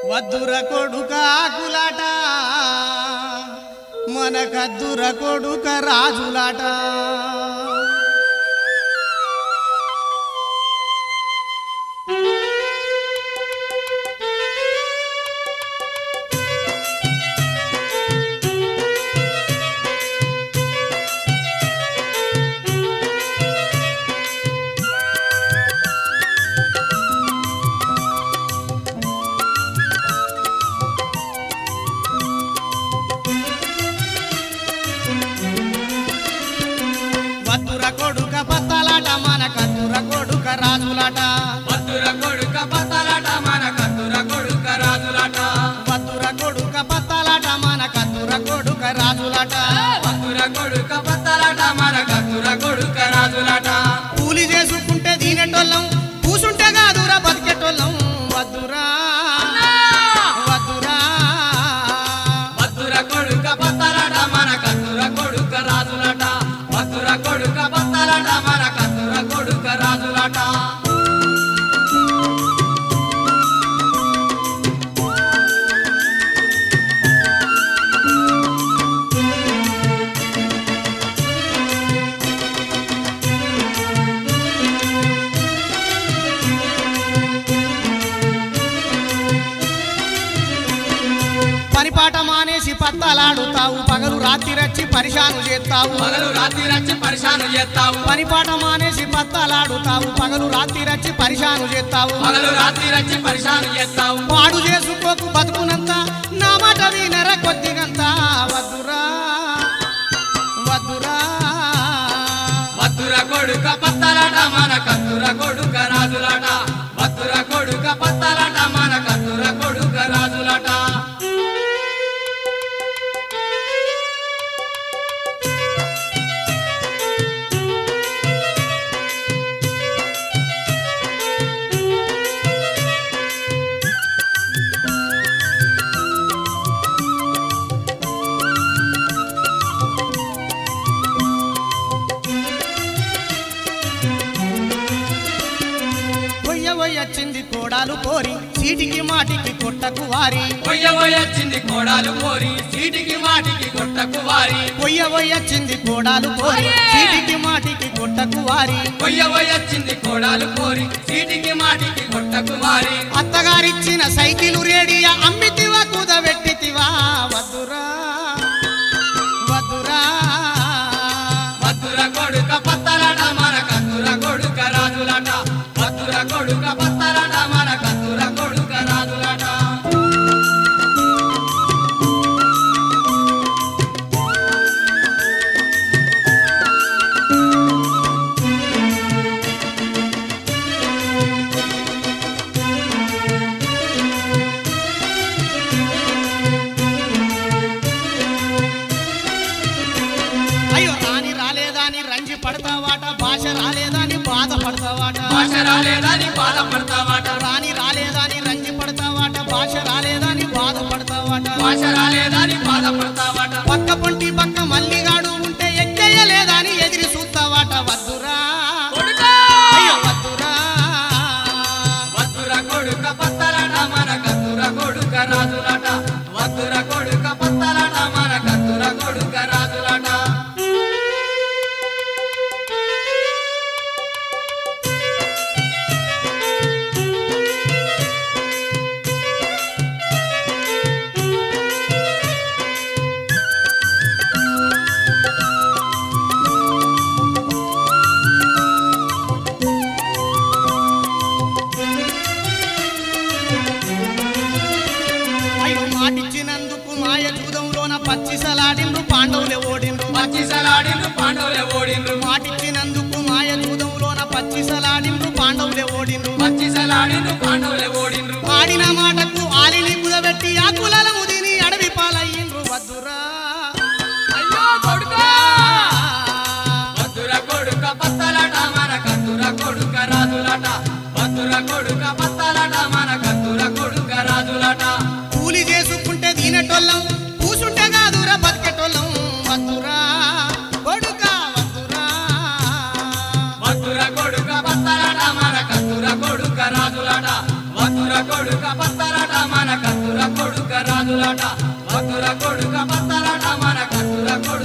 వద్దుర కొడుకాకులాట మన కద్దుర కొడుక రాజులాట వద్దుర కొడుక పత్తలాట మన కద్దుర కొడుక రాజులాట వద్దుర కొడుక పతలాట మన కత్తుర కొడుక రాజులాట వద్దుర కొడుక పత్తలాట మన కద్దుర కొడుక రాజులాట వద్దుర కొడుక పతలాట మన కత్తుర కొడుక రాజులాట కూలి చేసుకుంటే దీనెటోళ్ళం కూసుంటే కాదురా బతికెటోళ్ళం వద్దురా వద్దురా వద్దుర కొడుక పతలాట మన కత్తుర కొడుక రాజులాట వద్దుర కొడుక పతలాట మన కత్తుర కొడుక రాజులాట పనిపాట మానేసి పత్తాలాడుతావు పగలు రాత్రి రచ్చి పరిశాను చేస్తావు పగలు రాత్రి రచ్చి పరిశాను చేస్తావు పనిపాట మానేసి పత్తాలాడుతావు పగలు రాత్రి రచ్చి పరిశాను చేస్తావు పగలు రాత్రి రచ్చి పరిశాను చేస్తావు పాడు చేసుకోకు బతుకునంత నా మాట వినర కొద్దిగంత వద్దురా వద్దురా వద్దుర కొడుక పత్తలాట మన కత్తుర కొడుక రాజులాట వద్దుర కొడుక పత్తలాట మన కత్తుర కొడుక రాజులాట కొయ్య వచ్చింది కోడాలు కోరి చీటికి మాటికి కొట్టకు వారి కొయ్య వచ్చింది కోడాలు కోరి సీటికి మాటికి కొట్టకు వారి కొయ్య వచ్చింది కోడాలు కోరి చీటికి మాటికి కొట్టకు వారి కొయ్య వచ్చింది కోడాలు కోరి సీటికి మాటికి కొట్టకు వారి అత్తగారిచ్చిన సైకిలు రేడియా అమ్మితివా కుదబెట్టితివా వద్దురా వద్దురా వద్దుర కొడుక పత్తలాట మన కత్తుర కొడుక రాజులాట వద్దుర కొడుక పత్తలాట మన కత్తుర కొడుక రాజులాట అయ్యో రాని రాలేదని రంజి పడతావాట భాష రాలేదని బాధపడతావాట భాష రాలేదని బాధపడతావాట రాని రాలేదని రంజి పడతావాట భాష రాలేదని బాధపడతావాట భాష రాలేదని బాధపడతావాట పక్క పొంటి పక్క మల్లిగాడు ఉంటే ఎక్కేయలేదని ఎదిరి చూస్తావాట వద్దురా అయ్యో వద్దురా వద్దుర కొడుక పత్తలాట మన కత్తుర కొడుక రాజులాట వద్దుర కొడుక పత్తలాట మన కత్తుర కొడుక రాజులాట అయ్యో మాటిచ్చినందుకు మాయ జూదంలోన పచ్చిసలాడిండ్రు పాండవులే ఓడిండ్రు పచ్చిసలాడిండ్రు పాండవులే ఓడిండ్రు మాటిచ్చినందుకు మాయ జూదంలోన పచ్చిసలాడిండ్రు పాండవులే ఓడిండ్రు పచ్చిసలాడిండ్రు పాండవులే ఓడిండ్రు ఆడిన మాటకు ఆలిని కుదబెట్టి ఆ కులాల ముదిని అడవి పాలయ్యిండ్రు వద్దురా అయ్యో కొడుకా వద్దుర కొడుక పత్తలాట మన కత్తుర కొడుక రాజులాట వద్దుర కొడుక పత్తలాట మన కత్తుర కొడుక రాజులాట కూలి చేసుకుంటే దీనటోళ్ళం కూసుంటే కాదురా బతికెటోళ్ళం వద్దురా కొడుకా వద్దురా వద్దుర కొడుక పత్తలాట మన కత్తుర కొడుక రాజులాట వద్దుర కొడుక పత్తలాట మన కత్తుర మధుర కొడుక బత్తలట మన కత్తుర కొడుక